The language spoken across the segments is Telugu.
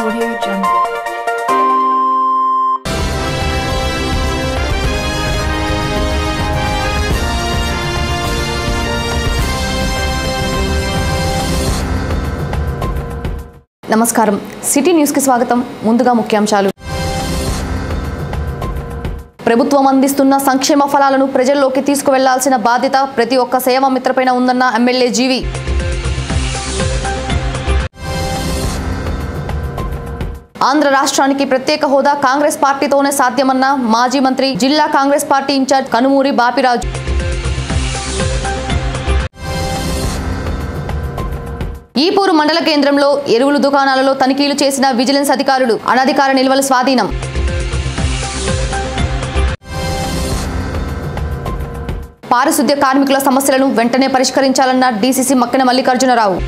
Audio Jungle. నమస్కారం సిటీ న్యూస్కి స్వాగతం ముందుగా ముఖ్యాంశాలు ప్రభుత్వం అందిస్తున్న సంక్షేమ ఫలాలను ప్రజల్లోకి తీసుకువెళ్లాల్సిన బాధ్యత ప్రతి ఒక్క సేవా మిత్రపైన ఉందన్న ఎమ్మెల్యే జీవి ఆంధ్ర రాష్ట్రానికి ప్రత్యేక హోదా కాంగ్రెస్ పార్టీతోనే సాధ్యమన్న మాజీ మంత్రి జిల్లా Congress party incharge Kanumuri Bapiraju Epuru మండల కేంద్రంలో ఎరువులు దుకాణాలలో తనిఖీలు చేసిన విజిలెన్స్ అధికారులు అనధికార నిల్వల స్వాధీనం పారిశుద్ధ్య కార్మికుల సమస్యలను వెంటనే పరిష్కరించాలన్న డీసీసీ మక్కిన మల్లికార్జునరావు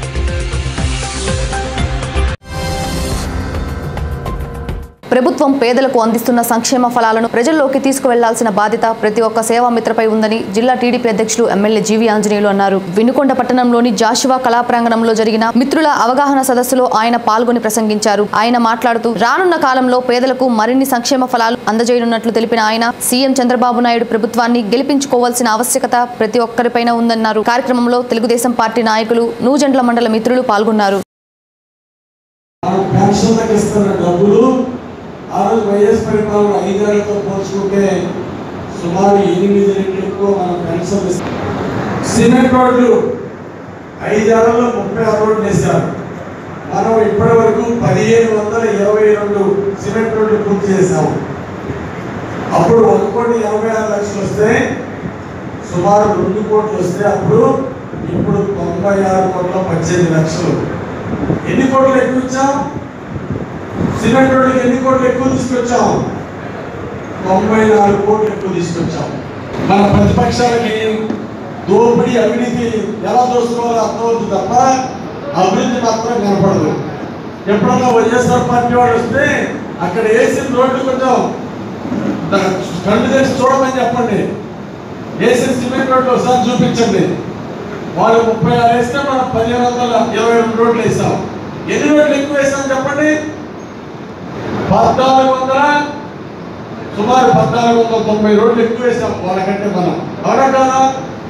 ప్రభుత్వం పేదలకు అందిస్తున్న సంక్షేమ ఫలాలను ప్రజల్లోకి తీసుకువెళ్లాల్సిన బాధ్యత ప్రతి ఒక్క సేవా మిత్రపై ఉందని జిల్లా టీడీపీ అధ్యక్షులు ఎమ్మెల్యే జీవి ఆంజనేయులు అన్నారు వినుకొండ పట్టణంలోని జాషువా కళా ప్రాంగణంలో జరిగిన మిత్రుల అవగాహన సదస్సులో ఆయన పాల్గొని ప్రసంగించారు ఆయన మాట్లాడుతూ రానున్న కాలంలో పేదలకు మరిన్ని సంక్షేమ ఫలాలు అందజేయనున్నట్లు తెలిపిన ఆయన సీఎం చంద్రబాబు నాయుడు ప్రభుత్వాన్ని గెలిపించుకోవాల్సిన ఆవశ్యకత ప్రతి ఒక్కరిపైన ఉందన్నారు కార్యక్రమంలో తెలుగుదేశం పార్టీ నాయకులు నూజెండ్ల మండల మిత్రులు పాల్గొన్నారు మనం పెన్షన్లకు ఇస్తున్న డబ్బులు ఆ రోజు వైఎస్ పరిపాలన ఐదేళ్లతో పోల్చుకుంటే సుమారు ఎనిమిది రెట్లు ఎక్కువ మనం పెన్షన్ ఇస్తాం సిమెంట్ రోడ్లు ఐదేళ్లలో ముప్పై ఆరు రోడ్లు వేశారు మనం ఇప్పటి వరకు పదిహేను వందల ఇరవై రెండు సిమెంట్ రోడ్లు పూర్తి చేశాము అప్పుడు ఒక కోటి ఎనభై ఆరు లక్షలు వస్తే సుమారు రెండు కోట్లు వస్తే అప్పుడు ఇప్పుడు తొంభై ఆరు కోట్ల పద్దెనిమిది లక్షలు ఎన్ని కోట్లు ఎక్కువ ఇచ్చాం సిమెంట్ రోడ్లకి ఎన్ని కోట్లు ఎక్కువ తీసుకొచ్చాం తొంభై నాలుగు కోట్లు ఎక్కువ తీసుకొచ్చాం మన ప్రతిపక్షాలకి దోపిడీ అవినీతి ఎలా దోసుకోవాలో అర్థమవుతుంది తప్ప అభివృద్ధి మాత్రం కనపడదు ఎప్పుడన్నా వైఎస్ఆర్ పార్టీ వాడు వస్తే అక్కడ వేసిన రోడ్లు కొంచెం ద- కళ్ళు తెరిచి చూడమని చెప్పండి వేసిన సిమెంట్ రోడ్లు ఒకసారి చూపించండి వాళ్ళు ముప్పై ఆరు వేస్తే మనం పదిహేను వందల ఇరవై రెండు రోడ్లు వేసాం ఎన్ని రోడ్లు ఎక్కువ వేసాం చెప్పండి పద్నాలుగు వందల సుమారు పద్నాలుగు వందల తొంభై రోడ్లు ఎక్కువ వేసాం వాళ్ళకంటే మనం అవునా కాదా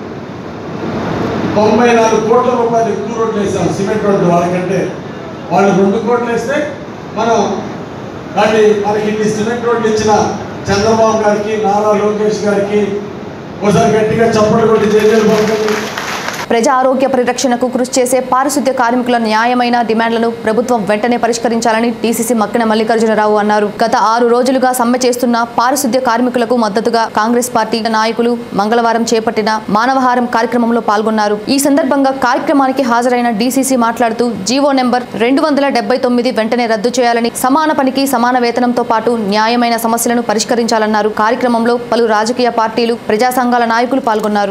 తొంభై నాలుగు కోట్ల రూపాయలు ఎక్కువ రోడ్లు వేసాం సిమెంట్ రోడ్లు వాళ్ళకంటే వాళ్ళు రెండు కోట్లు వేస్తే మనం కానీ మనకి ఇన్ని సిమెంట్ రోడ్లు ఇచ్చిన చంద్రబాబు గారికి నారా లోకేష్ గారికి ఒకసారి గట్టిగా చప్పట్లు కొట్టి జైలు పంపండి ప్రజా ఆరోగ్య పరిరక్షణకు కృషి చేసే పారిశుద్ధ్య కార్మికుల న్యాయమైన డిమాండ్లను ప్రభుత్వం వెంటనే పరిష్కరించాలని డీసీసీ మక్కిన మల్లికార్జునరావు అన్నారు గత ఆరు రోజులుగా సమ్మె చేస్తున్న పారిశుద్ధ్య కార్మికులకు మద్దతుగా కాంగ్రెస్ పార్టీ నాయకులు మంగళవారం చేపట్టిన మానవహారం కార్యక్రమంలో పాల్గొన్నారు ఈ సందర్భంగా కార్యక్రమానికి హాజరైన డీసీసీ మాట్లాడుతూ జీవో నెంబర్ రెండు వందల డెబ్బై తొమ్మిది వెంటనే రద్దు చేయాలని సమాన పనికి సమాన వేతనంతో పాటు న్యాయమైన సమస్యలను పరిష్కరించాలన్నారు కార్యక్రమంలో పలు రాజకీయ పార్టీలు ప్రజా సంఘాల నాయకులు పాల్గొన్నారు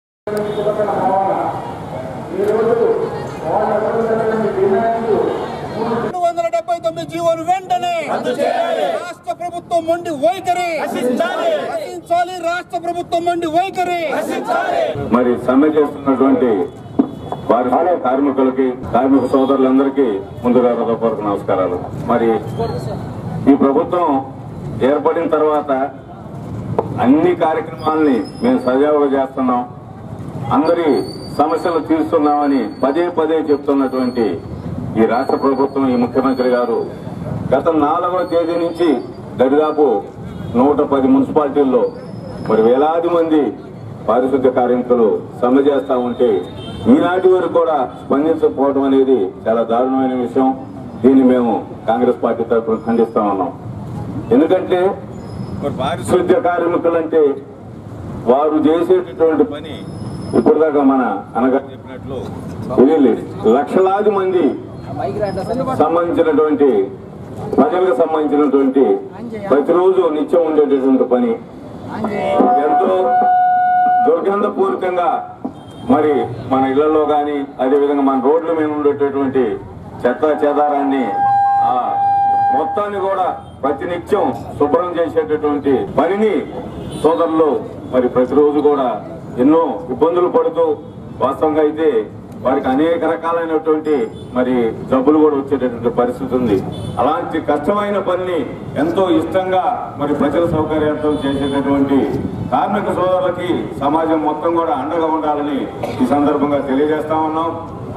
రెండు వందల డెబ్బై తొమ్మిది జీవోలు వెంటనే రాష్ట్ర ప్రభుత్వం మొండి వైఖరి రచించాలి రాష్ట్ర ప్రభుత్వం మొండి వైఖరి మరి సమ్మె చేస్తున్నటువంటి వారి కార్మికులకి కార్మిక సోదరులందరికీ ముందుగా హృదయపూర్వక నమస్కారాలు మరి ఈ ప్రభుత్వం ఏర్పడిన తర్వాత అన్ని కార్యక్రమాలని మేము సజావుగా చేస్తున్నాం అందరి సమస్యలు తీరుస్తున్నామని పదే పదే చెప్తున్నటువంటి ఈ రాష్ట్ర ప్రభుత్వం ఈ ముఖ్యమంత్రి గారు గత నాలుగవ తేదీ నుంచి దరిదాపు నూట పది మున్సిపాలిటీల్లో మరి వేలాది మంది పారిశుద్ధ్య కార్మికులు సమ్మె చేస్తా ఉంటే ఈనాటి వరకు కూడా స్పందించకపోవడం అనేది చాలా దారుణమైన విషయం దీన్ని మేము కాంగ్రెస్ పార్టీ తరఫున ఖండిస్తా ఉన్నాం ఎందుకంటే మరి పారిశుద్ధ్య కార్మికులంటే వారు చేసేటటువంటి పని ఇప్పటిదాకా మన అనగా చెప్పినట్లు తెలియలే లక్షలాది మంది సంబంధించినటువంటి ప్రజలకు సంబంధించినటువంటి ప్రతిరోజు నిత్యం ఉండేటటువంటి పని ఎంతో దుర్గంధపూరితంగా మరి మన ఇళ్లలో కానీ అదేవిధంగా మన రోడ్ల మీద ఉండేటటువంటి చెత్త చెదారాన్ని ఆ మొత్తాన్ని కూడా ప్రతినిత్యం శుభ్రం చేసేటటువంటి పనిని సోదరులు మరి ప్రతిరోజు కూడా ఎన్నో ఇబ్బందులు పడుతూ వాస్తవంగా అయితే వారికి అనేక రకాలైనటువంటి మరి జబ్బులు కూడా వచ్చేటటువంటి పరిస్థితి ఉంది అలాంటి కష్టమైన పనిని ఎంతో ఇష్టంగా మరి ప్రజల సౌకర్యార్థం చేసేటటువంటి కార్మిక సోదరులకి సమాజం మొత్తం కూడా అండగా ఉండాలని ఈ సందర్భంగా తెలియజేస్తా ఉన్నాం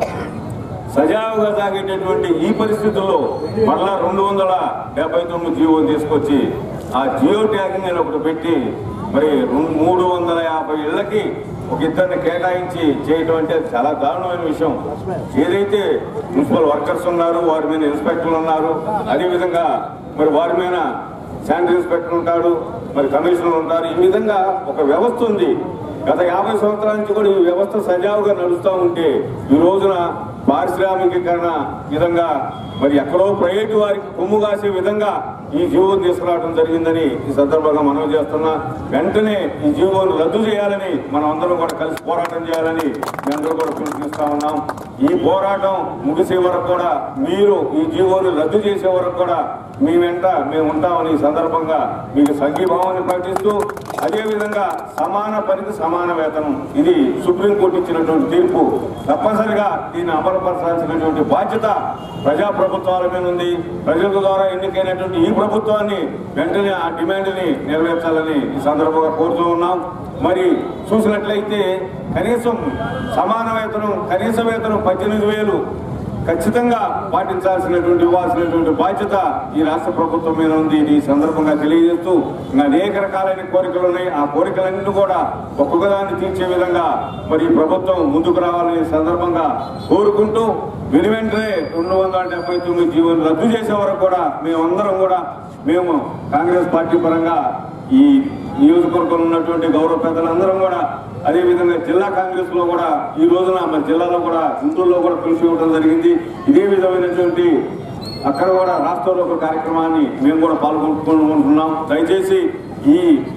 సజావుగా సాగేటటువంటి ఈ పరిస్థితుల్లో మరలా రెండు వందల డెబ్బై తొమ్మిది జీవోని తీసుకొచ్చి ఆ జియో ట్యాగింగ్ అని ఒకటి పెట్టి మరి రెండు- మూడు వందల యాభై ఇళ్లకి ఒక ఇద్దరిని కేటాయించి చేయటం అంటే చాలా దారుణమైన విషయం ఏదైతే మున్సిపల్ వర్కర్స్ ఉన్నారు వారి మీద ఇన్స్పెక్టర్లు ఉన్నారు అదేవిధంగా మరి వారి మీద శానిటరీ ఇన్స్పెక్టర్ ఉంటాడు మరి కమిషనర్ ఉంటారు ఈ విధంగా ఒక వ్యవస్థ ఉంది గత యాభై సంవత్సరాల నుంచి కూడా ఈ వ్యవస్థ సజావుగా నడుస్తూ ఉంటే ఈ రోజున పారిశ్రామికీకరణ విధంగా మరి ఎక్కడో ప్రైవేటు వారికి కొమ్ము కాసే విధంగా ఈ జీవోను తీసుకురావడం జరిగిందని ఈ సందర్భంగా మనం చేస్తున్నా వెంటనే ఈ జీవోను రద్దు చేయాలని మనం అందరం కూడా కలిసి పోరాటం చేయాలని మీ అందరూ కూడా పిలుపునిస్తా ఉన్నాం ఈ పోరాటం ముగిసే వరకు కూడా మీరు ఈ జీవోను రద్దు చేసే వరకు కూడా మీ వెంట మేము ఉంటామని ఈ సందర్భంగా మీకు సంఘీభావాన్ని ప్రకటిస్తూ అదేవిధంగా సమాన పనికి సమాన వేతనం ఇది సుప్రీంకోర్టు ఇచ్చినటువంటి తీర్పు తప్పనిసరిగా దీన్ని అమలుపరచాల్సినటువంటి బాధ్యత ప్రజా ప్రభుత్వాల మీద ఉంది ప్రజల ద్వారా ఎన్నికైనటువంటి ఈ ప్రభుత్వాన్ని వెంటనే ఆ డిమాండ్ని నెరవేర్చాలని ఈ సందర్భంగా కోరుతూ ఉన్నాం మరి చూసినట్లయితే కనీసం సమాన వేతనం కనీస వేతనం పద్దెనిమిది వేలు ఖచ్చితంగా పాటించాల్సినటువంటి ఇవ్వాల్సినటువంటి బాధ్యత ఈ రాష్ట్ర ప్రభుత్వం మీద ఉంది ఇది ఈ సందర్భంగా తెలియజేస్తూ ఇంకా అనేక రకాలైన కోరికలు ఉన్నాయి ఆ కోరికలన్నీ కూడా ఒక్కొక్కదాన్ని తీర్చే విధంగా మరి ఈ ప్రభుత్వం ముందుకు రావాలని ఈ సందర్భంగా కోరుకుంటూ వెను వెంటనే రెండు వందల డెబ్బై తొమ్మిది జీవోలు రద్దు చేసే వరకు కూడా మేమందరం కూడా మేము కాంగ్రెస్ పార్టీ పరంగా ఈ నియోజకవర్గంలో ఉన్నటువంటి గౌరవ పెద్దలందరం కూడా అదే విధంగా జిల్లా కాంగ్రెస్ లో కూడా ఈ రోజున మన జిల్లాలో కూడా గుంటూరులో కూడా పిలిచి ఇవ్వడం జరిగింది ఇదే విధమైనటువంటి అక్కడ కూడా రాష్ట్రంలో ఒక కార్యక్రమాన్ని మేము కూడా పాల్గొనుకుంటున్నాం దయచేసి ఈ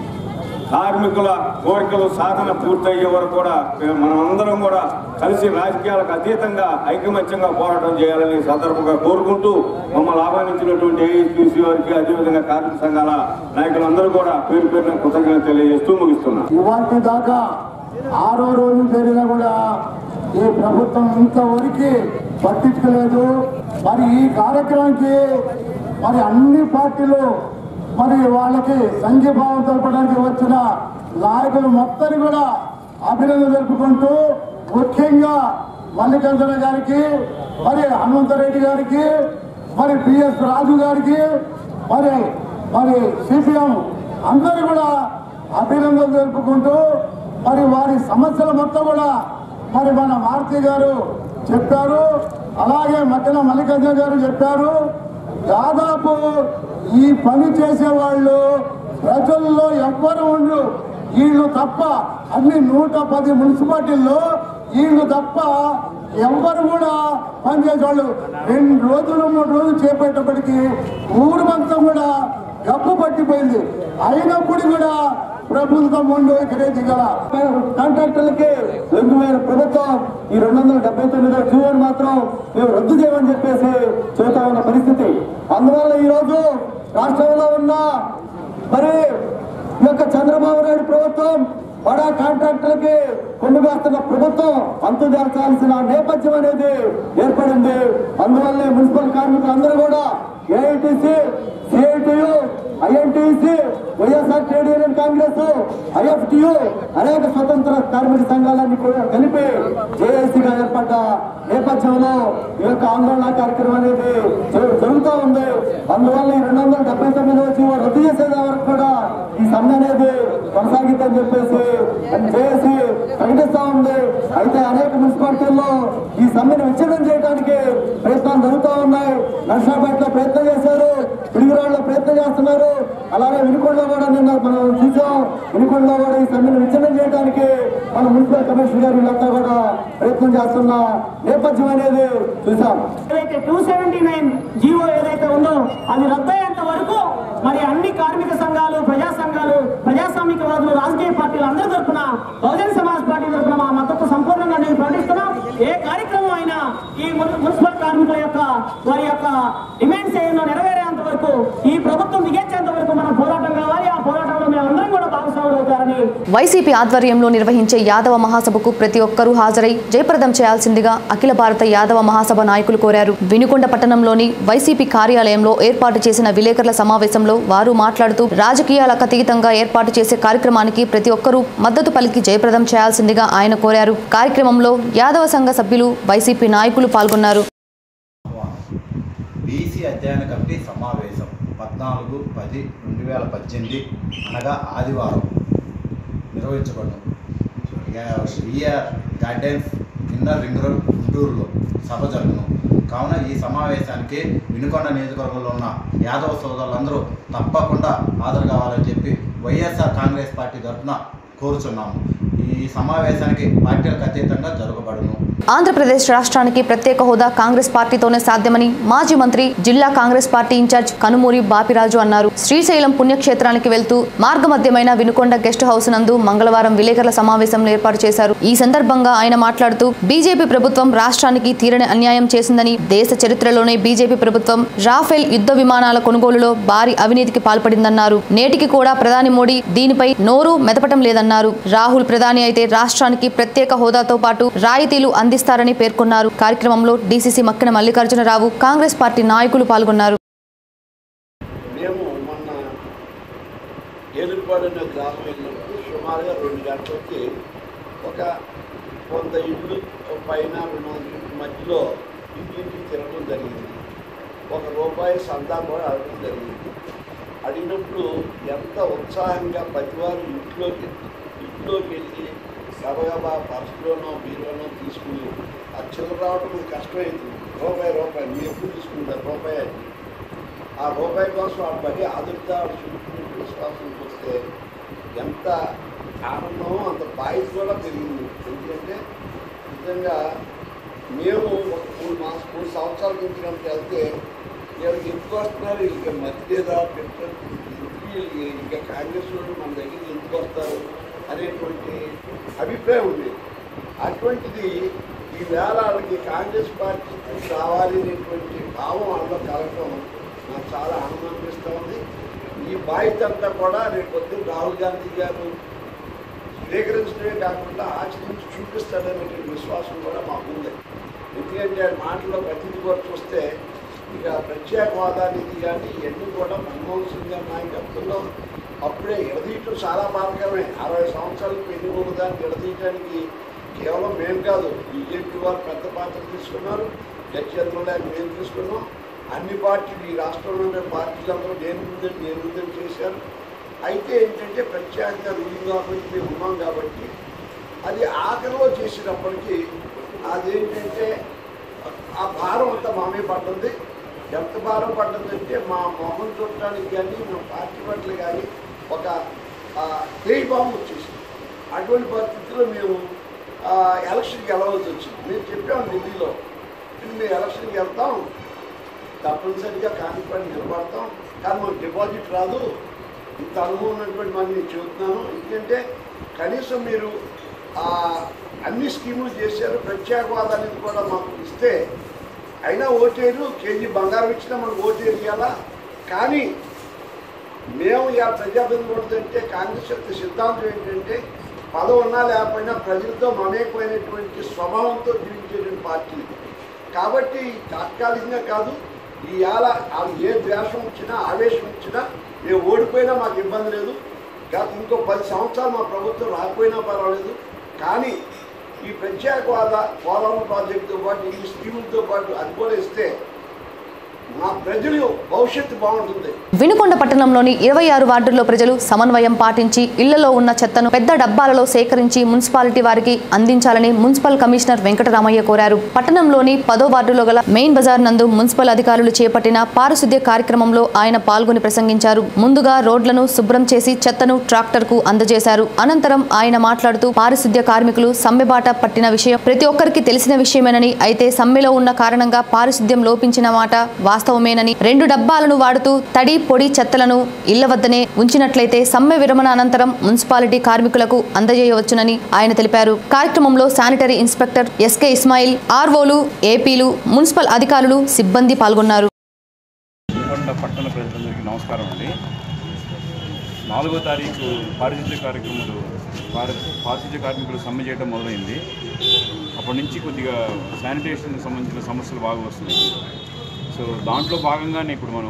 కార్మికుల కోరికలు సాధన పూర్తయ్యే వరకు కూడా మేము- మనమందరం కూడా కలిసి రాజకీయాలకు అతీతంగా ఐకమత్యంగా పోరాటం చేయాలని ఈ సందర్భంగా కోరుకుంటూ మమ్మల్ని ఆహ్వానించినటువంటి ఏఐపీసీ వారికి అదేవిధంగా కార్మిక సంఘాల నాయకులందరూ కూడా పేరు పేరున కృతజ్ఞత తెలియజేస్తూ ముగిస్తున్నాం ఇవాటి దాకా ఆరో రోజు జరిగినా కూడా ఈ ప్రభుత్వం ఇంతవరకు పట్టించుకోలేదు మరి ఈ కార్యక్రమానికి మరి అన్ని పార్టీలు మరి వాళ్ళకి సంఘీభావం తెలపడానికి వచ్చిన నాయకులు మొత్తాన్ని కూడా అభినందన జరుపుకుంటూ ముఖ్యంగా మల్లికార్జున గారికి మరి హనుమంతరెడ్డి గారికి మరి పిఎస్ రాజు గారికి మరి మరి సిపిఎం అందరూ కూడా అభినందనలు తెలుపుకుంటూ మరి వారి సమస్యల మొత్తం కూడా మరి మన మారుతి గారు చెప్పారు అలాగే మధ్యన మల్లికార్జున గారు చెప్పారు దాదాపు ఈ పని చేసే వాళ్ళు ప్రజల్లో ఎవ్వరు ఉండు వీళ్ళు తప్ప అన్ని నూట పది మున్సిపాలిటీల్లో వీళ్ళు తప్ప ఎవ్వరు కూడా పనిచేసేవాళ్ళు రెండు రోజులు మూడు రోజులు చేపట్టేటప్పటికి ఊరు మొత్తం కూడా గప్పు పట్టిపోయింది అయినప్పుడు కూడా ప్రభుత్వం ముందు ఇక్కడే దిగల కాంట్రాక్టర్లకి లొంగిపోయిన ప్రభుత్వం ఈ రెండు వందల డెబ్బై తొమ్మిది జీవోని మాత్రం మేము రద్దు చేయమని చెప్పేసి చెబుతా ఉన్న పరిస్థితి అందువల్ల ఈ రోజు రాష్ట్రంలో ఉన్న మరి ఈ యొక్క చంద్రబాబు నాయుడు ప్రభుత్వం బడా కాంట్రాక్టర్లకి కొనుగోస్తున్న ప్రభుత్వం అంతుదేర్చాల్సిన నేపథ్యం అనేది ఏర్పడింది అందువల్లే మున్సిపల్ కార్మికులు అందరూ కూడా AITC CITU INTC YSR trade union Congress IFTU అనేక స్వతంత్ర కార్మిక సంఘాలన్నీ కూడా కలిపి జేఏసీగా ఏర్పడ్డ నేపథ్యంలో ఈ యొక్క ఆందోళన కార్యక్రమం అనేది జరు- జరుగుతూ ఉంది అందువల్ల ఈ రెండు వందల డెబ్బై తొమ్మిది వచ్చి రద్దు చేసేది వరకు కూడా ఈ సమ్మె అనేది కొనసాగిద్దని చెప్పేసి జేఏసీ ప్రకటిస్తా ఉంది అయితే అనేక మున్సిపాలిటీల్లో ఈ సమ్మెను విచ్ఛేదం చేయడానికి ప్రయత్నాలు జరుగుతూ ఉన్నాయి నర్సాపేటలో ప్రయత్నం చేశారు పిడుగురాళ్ళలో ప్రయత్నం చేస్తున్నారు అలాగే వినుకొండలో కూడా నిన్న మనం చూసాం వినుకొండలో కూడా ఈ సమ్మెను విచ్ఛిన్నం చేయడానికి మన మున్సిపల్ కమిషనర్ గారు వీళ్ళంతా కూడా ప్రయత్నం చేస్తున్న నేపథ్యం అనేది చూసాం ఏదైతే టూ సెవెంటీ నైన్ జీవో ఏదైతే ఉందో అది రద్దయ్యేంత వరకు మరి అన్ని కార్మిక సంఘాలు ప్రజా సంఘాలు ప్రజాస్వామికవాదులు రాజకీయ పార్టీలు అందరి తరఫున బహుజన సమాజ్ పార్టీ తరఫున మా మద్దతు సంపూర్ణంగా నేను ప్రకటిస్తున్నాం ఏ కార్యక్రమం అయినా ఈ మున్- మున్సిపల్ కార్మికుల యొక్క వారి యొక్క డిమాండ్స్ ఏమైనా నెరవేరేంత వరకు ఈ ప్రభుత్వం దిగేంత వరకు మనం పోరాటం కావాలి ఆ పోరాటంలో మేము అందరం కూడా భాగస్వాములు అవుతారని వైసీపీ ఆధ్వర్యంలో నిర్వహించే యాదవ మహాసభకు ప్రతి ఒక్కరూ హాజరై జయప్రదం చేయాల్సిందిగా అఖిల భారత యాదవ మహాసభ నాయకులు కోరారు వినుకొండ పట్టణంలోని వైసీపీ కార్యాలయంలో ఏర్పాటు చేసిన విలేకరుల సమావేశంలో వారు మాట్లాడుతూ రాజకీయాలకు అతీతంగా ఏర్పాటు చేసే కార్యక్రమానికి ప్రతి ఒక్కరూ మద్దతు పలికి జయప్రదం చేయాల్సిందిగా ఆయన కోరారు కార్యక్రమంలో యాదవ సంఘ సభ్యులు వైసీపీ నాయకులు పాల్గొన్నారు బీసీ అధ్యయన కమిటీ సమావేశం పద్నాలుగు పది రెండు వేల పద్దెనిమిది అనగా ఆదివారం నిర్వహించబడను VR gardens inner ring road గుంటూరులో సభ జరుగును కావున ఈ సమావేశానికి వినుకొండ నియోజకవర్గంలో ఉన్న యాదవ సోదరులందరూ తప్పకుండా హాజరు కావాలని చెప్పి వైఎస్ఆర్ కాంగ్రెస్ పార్టీ తరఫున కోరుచున్నాము ఈ సమావేశానికి పార్టీలకు అతీతంగా జరగబడును ఆంధ్రప్రదేశ్ రాష్ట్రానికి ప్రత్యేక హోదా కాంగ్రెస్ పార్టీతోనే సాధ్యమని మాజీ మంత్రి జిల్లా Congress party incharge Kanumuri Bapiraju అన్నారు శ్రీశైలం పుణ్యక్షేత్రానికి వెళ్తూ మార్గమధ్యమైన వినుకొండ గెస్ట్ హౌస్ నందు మంగళవారం విలేకరుల సమావేశంలో ఏర్పాటు చేశారు ఈ సందర్భంగా ఆయన మాట్లాడుతూ బీజేపీ ప్రభుత్వం రాష్ట్రానికి తీరని అన్యాయం చేసిందని దేశ చరిత్రలోనే బీజేపీ ప్రభుత్వం రాఫెల్ యుద్ధ విమానాల కొనుగోలులో భారీ అవినీతికి పాల్పడిందన్నారు నేటికి కూడా ప్రధాని మోడీ దీనిపై నోరు మెదపటం లేదన్నారు రాహుల్ ప్రధాని అయితే రాష్ట్రానికి ప్రత్యేక హోదాతో పాటు రాయితీలు అందిస్తారని పేర్కొన్నారు కార్యక్రమంలో DCC Makkina Mallikarjunarao Congress party నాయకులు పాల్గొన్నారు మేము మొన్న ఏలుపాడు అనే గ్రామం వెళ్ళినప్పుడు సుమారుగా రెండు గంటలకి ఒక కొంత ఇళ్ళు పైన రెండు వందల ఇళ్ళ మధ్యలో ఇంటింటికి తిరగడం జరిగింది ఒక రూపాయి సందా కూడా అడగడం జరిగింది అడిగినప్పుడు ఎంత ఉత్సాహంగా ప్రతివారు ఇంట్లోకి ఇంట్లోకి వెళ్ళి గబగబా పర్సులోనో బీరోనో తీసుకుని ఆ చిల్లర రావడం కష్టమైంది రూపాయి రూపాయి మీరు ఎప్పుడు తీసుకుంటారు రూపాయి అని ఆ రూపాయి కోసం ఆ బడి ఆదుర్దా చూపుకుంటూ విశ్వాసం చూస్తే ఎంత ఆనందమో అంత బాధ్యత కూడా పెరిగింది ఎందుకంటే నిజంగా మేము ఒక మూడు మాస మూడు సంవత్సరాల నుంచి కనుక వెళ్తే వీళ్ళకి ఎందుకు వస్తున్నారు వీళ్ళకి మధ్య లేదా పెట్టారు వీళ్ళకి ఇంకా కాంగ్రెస్ వాళ్ళు మన దగ్గరికి ఎందుకు వస్తారు అనేటువంటి అభిప్రాయం ఉంది అటువంటిది ఈవేళ వాళ్ళకి కాంగ్రెస్ పార్టీ రావాలి అనేటువంటి భావం వాళ్ళలో కలగటం నాకు చాలా ఆనందం అనిపిస్తూ ఉంది ఈ బాధ్యత అంతా కూడా రేపు పొద్దున్న రాహుల్ గాంధీ గారు స్వీకరించడమే కాకుండా ఆచరించి చూపిస్తాడనేటువంటి విశ్వాసం కూడా మాకుంది ఎందుకంటే ఆయన మాటల్లో ప్రతిదీ కూడా చూస్తే ఇక ప్రత్యేక హోదా నిధి కానీ ఇవన్నీ కూడా మన్మోహన్ సింగ్ గారి నాయకత్వంలో అప్పుడే ఎడదీయటం చాలా బాధకరమే అరవై సంవత్సరాలకు ఎన్నికలు దాన్ని ఎడదీయటానికి కేవలం మేము కాదు బీజేపీ వారు పెద్ద పాత్ర తీసుకున్నారు గత్యంతరంలో మేము తీసుకున్నాం అన్ని పార్టీలు ఈ రాష్ట్రంలో ఉండే పార్టీలందరూ నేను ముందని నేను ముందని చేశారు అయితే ఏంటంటే ప్రత్యేకంగా రూలింగ్ గవర్నమెంట్ మేము ఉన్నాం కాబట్టి అది ఆఖరిలో చేసినప్పటికీ అదేంటంటే ఆ భారం అంతా మా మీద పడ్డది ఎంత భారం పడ్డదంటే మా మొహం చూడటానికి కానీ మా పార్టీ పట్ల కానీ ఒక క్లేయి బాంబు వచ్చేసింది అటువంటి పరిస్థితుల్లో మేము ఆ, ఎలక్షన్కి వెళ్ళవలసి వచ్చింది మేము చెప్పాము ఢిల్లీలో మేము ఎలక్షన్కి వెళ్తాం తప్పనిసరిగా కాంగ్రెస్ పార్టీ నిలబడతాం కానీ మాకు డిపాజిట్ రాదు ఇంత అనుభవం ఉన్నటువంటి మరి నేను చెబుతున్నాను ఎందుకంటే కనీసం మీరు ఆ, అన్ని స్కీములు చేశారు ప్రత్యేకవాద అనేది కూడా మాకు ఇస్తే అయినా ఓటేరు కేజీ బంగారం ఇచ్చినా మనకు ఓటేరు ఇవ్వాలా కానీ మేము ఇలా ప్రజాప్రతినిధులు కొడుతుంటే కాంగ్రెస్ యొక్క సిద్ధాంతం ఏంటంటే పదవి ఉన్నా లేకపోయినా ప్రజలతో మమేకమైనటువంటి స్వభావంతో జీవించేటువంటి పార్టీ ఇది. కాబట్టి తాత్కాలికంగా కాదు ఈ ఏళ వాళ్ళు ఏ ద్వేషం వచ్చినా ఆవేశం వచ్చినా మేము ఓడిపోయినా మాకు ఇబ్బంది లేదు గత ఇంకో పది సంవత్సరాలు మా ప్రభుత్వం రాకపోయినా పర్వాలేదు కానీ ఈ ప్రత్యేకవాద పోలవరం ప్రాజెక్టుతో పాటు ఈ స్కీములతో పాటు అది కూడా ఇస్తే మా ప్రజలు భవిష్యత్తు బాగుంటుంది వినుకొండ పట్టణంలోని ఇరవై ఆరు వార్డుల్లో ప్రజలు సమన్వయం పాటించి ఇళ్లలో ఉన్న చెత్తను పెద్ద డబ్బాలలో సేకరించి మున్సిపాలిటీ వారికి అందించాలని మున్సిపల్ కమిషనర్ వెంకటరామయ్య కోరారు పట్టణంలోని పదో వార్డులో గల మెయిన్ బజార్ నందు మున్సిపల్ అధికారులు చేపట్టిన పారిశుద్ధ్య కార్యక్రమంలో ఆయన పాల్గొని ప్రసంగించారు ముందుగా రోడ్లను శుభ్రం చేసి చెత్తను ట్రాక్టర్ కు అందజేశారు అనంతరం ఆయన మాట్లాడుతూ పారిశుద్ధ్య కార్మికులు సమ్మెబాట పట్టిన విషయం ప్రతి ఒక్కరికి తెలిసిన విషయమేనని అయితే సమ్మెలో ఉన్న కారణంగా పారిశుద్ధ్యం లోపించిన మాట వాస్తవమేనని రెండు డబ్బాలను వాడుతూ తడి పొడి చెత్తలను ఇళ్ల వద్దనే ఉంచినట్లయితే సమ్మె విరమణ అనంతరం మున్సిపాలిటీ కార్మికులకు అందజేయవచ్చునని ఆయన తెలిపారు కార్యక్రమంలో శానిటరీ ఇన్స్పెక్టర్ ఎస్కే ఇస్మాయిల్ ఆర్ఓలు ఏపీలు మున్సిపల్ అధికారులు సిబ్బంది పాల్గొన్నారు నల్గొండ పట్టణ ప్రజలందరికీ నమస్కారం అండి నాలుగో తారీఖు పారిశుద్ధ్య కార్యక్రమాలు పారి- పారిశుద్ధ్య కార్మికులు సమ్మె చేయడం మొదలైంది అప్పటి నుంచి కొద్దిగా శానిటేషన్కి సంబంధించిన సమస్యలు బాగా వస్తున్నాయి సో దాంట్లో భాగంగానే ఇప్పుడు మనం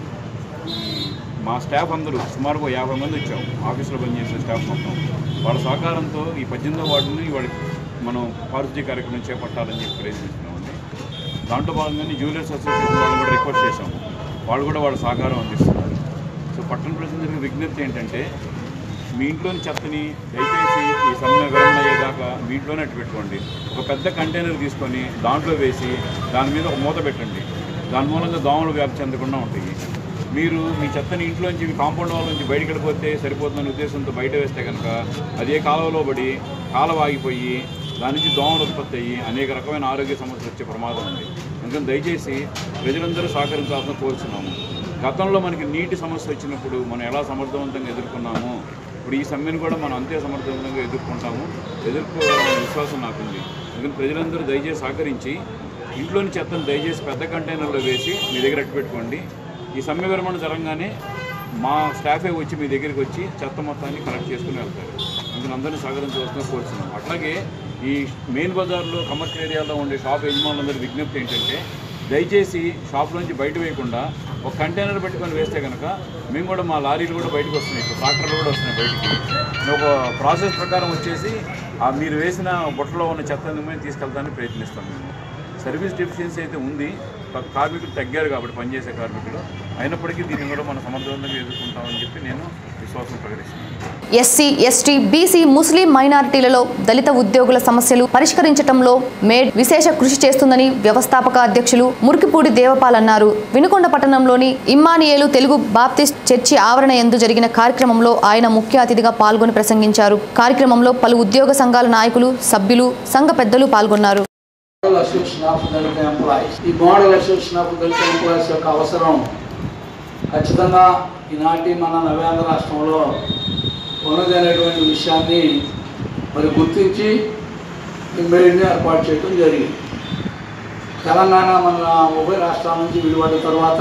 ఈ మా స్టాఫ్ అందరూ సుమారు ఒక యాభై మంది వచ్చాం ఆఫీసులో పనిచేసే స్టాఫ్ మొత్తం వాళ్ళ సహకారంతో ఈ పద్దెనిమిదో వార్డుని వాళ్ళ మనం పారిశుద్ధ్య కార్యక్రమం చేపట్టాలని చెప్పి ప్రయత్నిస్తున్నామండి దాంట్లో భాగంగానే జ్యువెలర్స్ అసోసియేషన్ వాళ్ళు కూడా రిక్వెస్ట్ చేశాము వాళ్ళు కూడా వాళ్ళ సహకారం అందిస్తున్నారు సో పట్టణ ప్రజలకు విజ్ఞప్తి ఏంటంటే మీ ఇంట్లోని చెత్తని దయచేసి ఈ సమ్మె విరమణ అయ్యేదాకా మీ ఇంట్లోనే అట్టు పెట్టుకోండి ఒక పెద్ద కంటైనర్ తీసుకొని దాంట్లో వేసి దాని మీద ఒక మూత పెట్టండి దాని మూలంగా దోమలు వ్యాప్తి చెందకుండా ఉంటాయి మీరు మీ చెత్తని ఇంట్లోంచి మీ కాంపౌండ్ వాళ్ళ నుంచి బయటికి వెళ్ళిపోతే సరిపోతుందనే ఉద్దేశంతో బయట వేస్తే కనుక అదే కాలువలో పడి కాలువ ఆగిపోయి దాని నుంచి దోమలు ఉత్పత్తి అయ్యి అనేక రకమైన ఆరోగ్య సమస్యలు వచ్చే ప్రమాదం ఉంది అందుకని దయచేసి ప్రజలందరూ సహకరించాల్సిన కోరుతున్నాము గతంలో మనకి నీటి సమస్య వచ్చినప్పుడు మనం ఎలా సమర్థవంతంగా ఎదుర్కొన్నాము ఇప్పుడు ఈ సమ్మెను కూడా మనం అంతే సమర్థవంతంగా ఎదుర్కొంటాము ఎదుర్కోవాలనే విశ్వాసం నాకుంది అందుకని ప్రజలందరూ దయచేసి సహకరించి ఇంట్లోని చెత్తను దయచేసి పెద్ద కంటైనర్లో వేసి మీ దగ్గర అట్టు పెట్టుకోండి ఈ సమ్మె విరమణ జరగగానే మా స్టాఫే వచ్చి మీ దగ్గరికి వచ్చి చెత్త మొత్తాన్ని కలెక్ట్ చేసుకుని వెళ్తారు అందుకని అందరినీ సహకరించవలసిన కోరుతున్నాం అట్లాగే ఈ మెయిన్ బజార్లో కమర్షియల్ ఏరియాలో ఉండే షాప్ యజమానులందరి విజ్ఞప్తి ఏంటంటే దయచేసి షాప్ నుంచి బయట వేయకుండా ఒక కంటైనర్ పెట్టుకొని వేస్తే కనుక మేము కూడా మా లారీలు కూడా బయటకు వస్తున్నాయి ఇప్పుడు ట్రాక్టర్లు కూడా వస్తున్నాయి బయటికి ఒక ప్రాసెస్ ప్రకారం వచ్చేసి ఆ మీరు వేసిన బుట్టలో ఉన్న చెత్తని మేము తీసుకెళ్తానికి ప్రయత్నిస్తాం మేము సర్వీస్ డెఫిషియన్సీ అయితే ఉంది కా- కార్మికులు తగ్గారు కాబట్టి పనిచేసే కార్మికులు అయినప్పటికీ దీన్ని కూడా మనం సమర్థవంతంగా ఎదుర్కొంటామని చెప్పి నేను విశ్వాసం ప్రకటిస్తున్నాను ఎస్సీ ఎస్టీ బీసీ ముస్లిం మైనారిటీలలో దళిత ఉద్యోగుల సమస్యలు పరిష్కరించడంలో మేడ్ విశేష కృషి చేస్తుందని వ్యవస్థాపక అధ్యక్షులు మురికిపూడి దేవపాల్ అన్నారు వినుకొండ పట్టణంలోని ఇమ్మానియేలు తెలుగు బాప్టిస్ట్ చర్చి ఆవరణ ఎందు జరిగిన కార్యక్రమంలో ఆయన ముఖ్య అతిథిగా పాల్గొని ప్రసంగించారు కార్యక్రమంలో పలు ఉద్యోగ సంఘాల నాయకులు సభ్యులు సంఘ పెద్దలు పాల్గొన్నారు model association of Dalit employees ఈ model association of Dalit employees యొక్క అవసరం ఖచ్చితంగా ఈనాటి మన నవ్యాంధ్ర రాష్ట్రంలో ఉన్నది అనేటువంటి విషయాన్ని మరి గుర్తించి ఈ మేడ్ని ఏర్పాటు చేయడం జరిగింది తెలంగాణ మన ఉభయ రాష్ట్రాల నుంచి విడిపడ్డ తర్వాత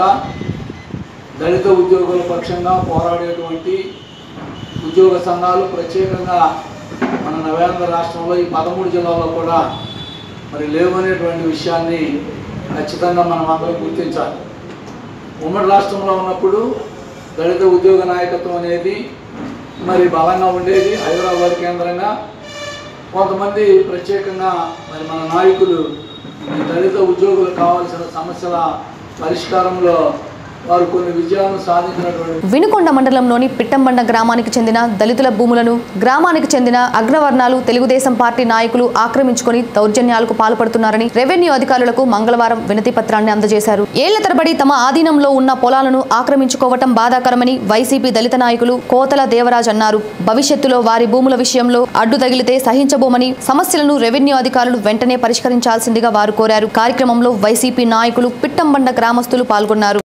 దళిత ఉద్యోగుల పక్షంగా పోరాడేటువంటి ఉద్యోగ సంఘాలు ప్రత్యేకంగా మన నవ్యాంధ్ర రాష్ట్రంలో ఈ పదమూడు జిల్లాల్లో కూడా మరి లేవనేటువంటి విషయాన్ని ఖచ్చితంగా మనం అందరం గుర్తించాలి ఉమ్మడి రాష్ట్రంలో ఉన్నప్పుడు దళిత ఉద్యోగ నాయకత్వం అనేది మరి బలంగా ఉండేది హైదరాబాద్ కేంద్రంగా కొంతమంది ప్రత్యేకంగా మరి మన నాయకులు ఈ దళిత ఉద్యోగులకు కావాల్సిన సమస్యల పరిష్కారంలో వారు కొన్ని విజయాలను సాధించినటువంటి వినుకొండ మండలంలోని పిట్టంబండ గ్రామానికి చెందిన దళితుల భూములను గ్రామానికి చెందిన అగ్రవర్ణాలు తెలుగుదేశం పార్టీ నాయకులు ఆక్రమించుకొని దౌర్జన్యాలకు పాల్పడుతున్నారని రెవెన్యూ అధికారులకు మంగళవారం వినతి పత్రాన్ని అందజేశారు ఏళ్ల తరబడి తమ ఆధీనంలో ఉన్న పొలాలను ఆక్రమించుకోవటం బాధాకరమని వైసీపీ దళిత నాయకులు కోతల దేవరాజ్ అన్నారు భవిష్యత్తులో వారి భూముల విషయంలో అడ్డు తగిలితే సహించబోమని సమస్యలను రెవెన్యూ అధికారులు వెంటనే పరిష్కరించాల్సిందిగా వారు కోరారు కార్యక్రమంలో వైసీపీ నాయకులు పిట్టంబండ గ్రామస్తులు పాల్గొన్నారు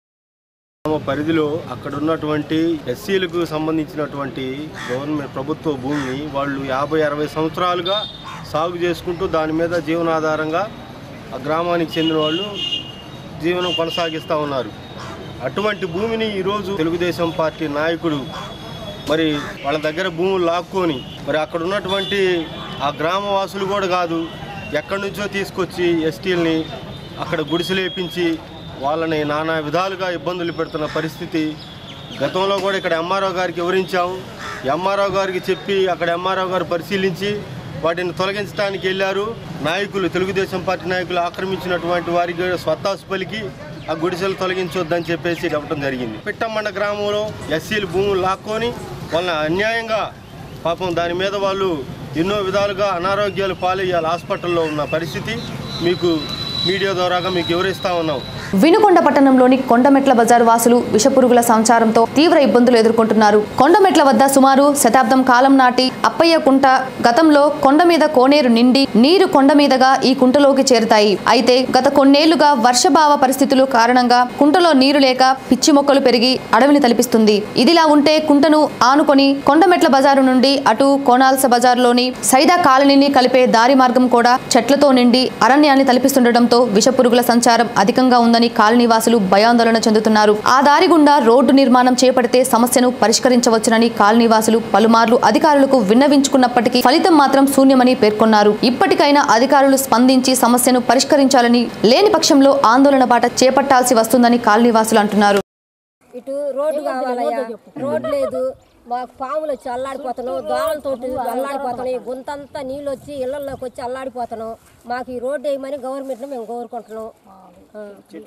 గ్రామ పరిధిలో అక్కడ ఉన్నటువంటి ఎస్సీలకు సంబంధించినటువంటి గవర్నమెంట్ ప్రభుత్వ భూమిని వాళ్ళు యాభై అరవై సంవత్సరాలుగా సాగు చేసుకుంటూ దాని మీద జీవనాధారంగా ఆ గ్రామానికి చెందిన వాళ్ళు జీవనం కొనసాగిస్తూ ఉన్నారు అటువంటి భూమిని ఈరోజు తెలుగుదేశం పార్టీ నాయకుడు మరి వాళ్ళ దగ్గర భూములు లాక్కొని మరి అక్కడ ఉన్నటువంటి ఆ గ్రామవాసులు కూడా కాదు ఎక్కడి నుంచో తీసుకొచ్చి ఎస్టీలని అక్కడ గుడిసెలేపించి వాళ్ళని నానా విధాలుగా ఇబ్బందులు పెడుతున్న పరిస్థితి గతంలో కూడా ఇక్కడ ఎంఆర్ఓ గారికి వివరించాం ఎంఆర్ఓ గారికి చెప్పి అక్కడ ఎంఆర్ఓ గారు పరిశీలించి వాటిని తొలగించడానికి వెళ్ళారు నాయకులు తెలుగుదేశం పార్టీ నాయకులు ఆక్రమించినటువంటి వారికి స్వత్తాసు పలికి ఆ గుడిసెలు తొలగించొద్దని చెప్పేసి చెప్పడం జరిగింది పిట్టమ్మండ గ్రామంలో ఎస్సీలు భూములు లాక్కొని వాళ్ళని అన్యాయంగా పాపం దాని మీద వాళ్ళు ఎన్నో విధాలుగా అనారోగ్యాలు పాలయ్యాలి హాస్పిటల్లో ఉన్న పరిస్థితి మీకు మీడియా ద్వారాగా మీకు వివరిస్తా ఉన్నాం వినుకొండ పట్టణంలోని కొండమెట్ల బజార్ వాసులు విషపురుగుల సంచారంతో తీవ్ర ఇబ్బందులు ఎదుర్కొంటున్నారు కొండమెట్ల వద్ద సుమారు శతాబ్దం కాలం నాటి అప్పయ్య కుంట గతంలో కొండ మీద కోనేరు నిండి నీరు కొండ మీదగా ఈ కుంటలోకి చేరుతాయి అయితే గత కొన్నేళ్లుగా వర్షభావ పరిస్థితులు కారణంగా కుంటలో నీరు లేక పిచ్చి మొక్కలు పెరిగి అడవిని తలపిస్తుంది ఇదిలా ఉంటే కుంటను ఆనుకొని కొండమెట్ల బజారు నుండి అటు కోనాల్స బజార్లోని సైదా కాలనీని కలిపే దారి మార్గం కూడా చెట్లతో నిండి అరణ్యాన్ని తలపిస్తుండటంతో ఉండటంతో విషపురుగుల సంచారం అధికంగా ఉందని కాలనీవాసులు భయాందోళన చెందుతున్నారు ఆ దారి గుండా రోడ్డు నిర్మాణం చేపడితే సమస్యను పరిష్కరించవచ్చునని కాలనీవాసులు పలుమార్లు అధికారులకు విన్నవించుకున్నప్పటికీ ఫలితం మాత్రం శూన్యమని పేర్కొన్నారు ఇప్పటికైనా అధికారులు స్పందించి సమస్యను పరిష్కరించాలని లేని పక్షంలో ఆందోళన బాట చేపట్టాల్సి వస్తుందని కాలనీవాసులు అంటున్నారు ఇటు రోడ్డు కావాలయ్యా రోడ్ లేదు మాకు పాములు వచ్చి అల్లాడిపోతున్నాం దోమలతో అల్లాడిపోతున్నాం గుంతంతా నీళ్ళు వచ్చి ఇళ్లలోకి వచ్చి అల్లాడిపోతున్నాం మాకు ఈ రోడ్డు వేయమని గవర్నమెంట్ మేము కోరుకుంటున్నాం ఆ,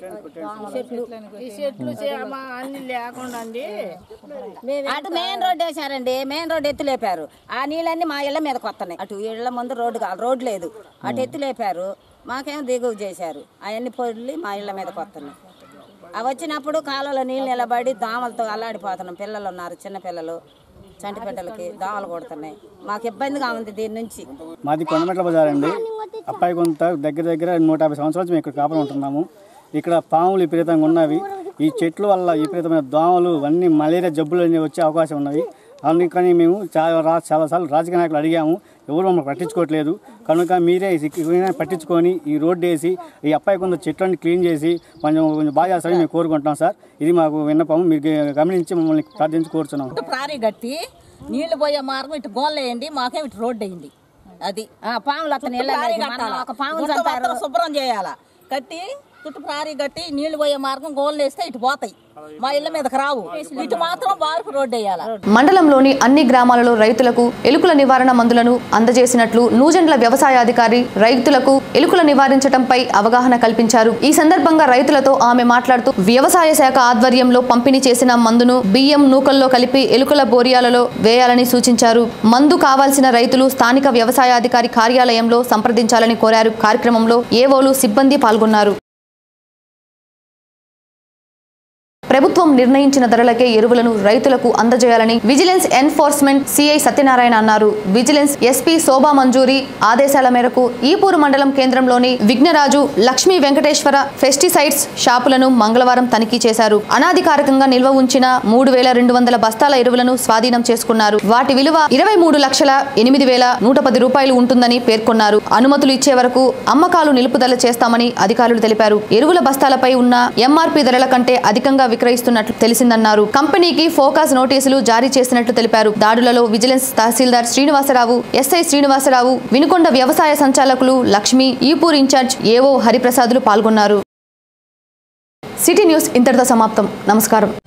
చెట్లు ఈ చెట్లు చేమ అన్ని లేకుండా అండి మేము అటు మెయిన్ రోడ్ వేసారండి మెయిన్ రోడ్ ఎత్తు లేపారు ఆ నీళ్ళన్నీ మా ఇళ్ళ మీదకి వస్తున్నాయి అటు ఇళ్ళ ముందు రోడ్డు కాదు రోడ్ లేదు అటు ఎత్తు లేపారు మాకేం దిగువ చేశారు అవన్నీ పొర్లి మా ఇళ్ళ మీదకి వస్తున్నాయి అవి వచ్చినప్పుడు కాలంలో నీళ్ళు నిలబడి దోమలతో అల్లాడిపోతున్నాం పిల్లలు ఉన్నారు చిన్న పిల్లలు చంటి బిడ్డలకి దోమలు కొడుతున్నాయి మాకు ఇబ్బందిగా ఉంది దీని నుంచి మాది కొండమెట్ల బజార్ అండి అప్పాయి కొంత దగ్గర దగ్గర నూట యాభై సంవత్సరాల నుంచి మేము ఇక్కడ కాపురం ఉంటున్నాము ఇక్కడ పాములు విపరీతంగా ఉన్నవి ఈ చెట్ల వల్ల విపరీతమైన దోమలు అన్ని మలేరియా జబ్బులు అన్నీ వచ్చే అవకాశం ఉన్నవి అందుకని మేము చాలా రా చాలాసార్లు రాజకీయ నాయకులు అడిగాము ఎవరు మమ్మల్ని పట్టించుకోవట్లేదు కనుక మీరే ఇకైనా పట్టించుకొని ఈ రోడ్డు వేసి ఈ అప్పాయి కొంత చెట్లన్నీ క్లీన్ చేసి కొంచెం కొంచెం బాగా చేస్తారని మేము కోరుకుంటున్నాం సార్ ఇది మాకు విన్నపం మీరు గమనించి మమ్మల్ని ప్రార్థించి కోరుతున్నాం ప్రారీ గట్టి నీళ్లు పోయే మార్గం ఇటు గోన్లేయండి మాకేం ఇటు రోడ్డు వేయండి అది ఆ, పాములు అతను ఒక పాములు చంపారు శుభ్రం చేయాలా కట్టి చుట్టూ ప్రారీ కట్టి నీళ్లు పోయే మార్గం గోన్లు వేస్తే ఇటు పోతాయి మా ఇళ్ళ మీదకి రావు ఇటు మాత్రం బారుకు రోడ్డు వేయాలా మండలంలోని అన్ని గ్రామాలలో రైతులకు ఎలుకల నివారణ మందులను అందజేసినట్లు నూజెండ్ల వ్యవసాయాధికారి రైతులకు ఎలుకల నివారించడంపై అవగాహన కల్పించారు ఈ సందర్భంగా రైతులతో ఆమె మాట్లాడుతూ వ్యవసాయ శాఖ ఆధ్వర్యంలో పంపిణీ చేసిన మందును బియ్యం నూకల్లో కలిపి ఎలుకల బోరియాలలో వేయాలని సూచించారు మందు కావాల్సిన రైతులు స్థానిక వ్యవసాయాధికారి కార్యాలయంలో సంప్రదించాలని కోరారు కార్యక్రమంలో ఏవోలు సిబ్బంది పాల్గొన్నారు ప్రభుత్వం నిర్ణయించిన ధరలకే ఎరువులను రైతులకు అందజేయాలని విజిలెన్స్ ఎన్ఫోర్స్మెంట్ సిఐ సత్యనారాయణ అన్నారు విజిలెన్స్ ఎస్పీ శోభా మంజూరి ఆదేశాల మేరకు ఈపూరు మండలం కేంద్రంలోని విఘ్నరాజు లక్ష్మీ వెంకటేశ్వర పెస్టిసైడ్స్ షాపులను మంగళవారం తనిఖీ చేశారు అనాధికారికంగా నిల్వ ఉంచిన మూడు వేల రెండు వందల బస్తాల ఎరువులను స్వాధీనం చేసుకున్నారు వాటి విలువ ఇరవై మూడు లక్షల ఎనిమిది వేల నూట పది రూపాయలు ఉంటుందని పేర్కొన్నారు అనుమతులు ఇచ్చే వరకు అమ్మకాలు నిలుపుదల చేస్తామని అధికారులు తెలిపారు ఎరువుల బస్తాలపై ఉన్న ఎంఆర్పి ధరల కంటే అధికంగా విక్రయిస్తున్నట్లు తెలిసిందన్నారు కంపెనీకి ఫోకస్ నోటీసులు జారీ చేసినట్లు తెలిపారు దాడులలో విజిలెన్స్ తహసీల్దార్ శ్రీనివాసరావు ఎస్ఐ శ్రీనివాసరావు వినుకొండ వ్యవసాయ సంచాలకులు లక్ష్మి ఈపూర్ ఇన్ఛార్జ్ ఏవో హరిప్రసాదులు పాల్గొన్నారు సిటీ న్యూస్ ఇంతటితో సమాప్తం నమస్కారం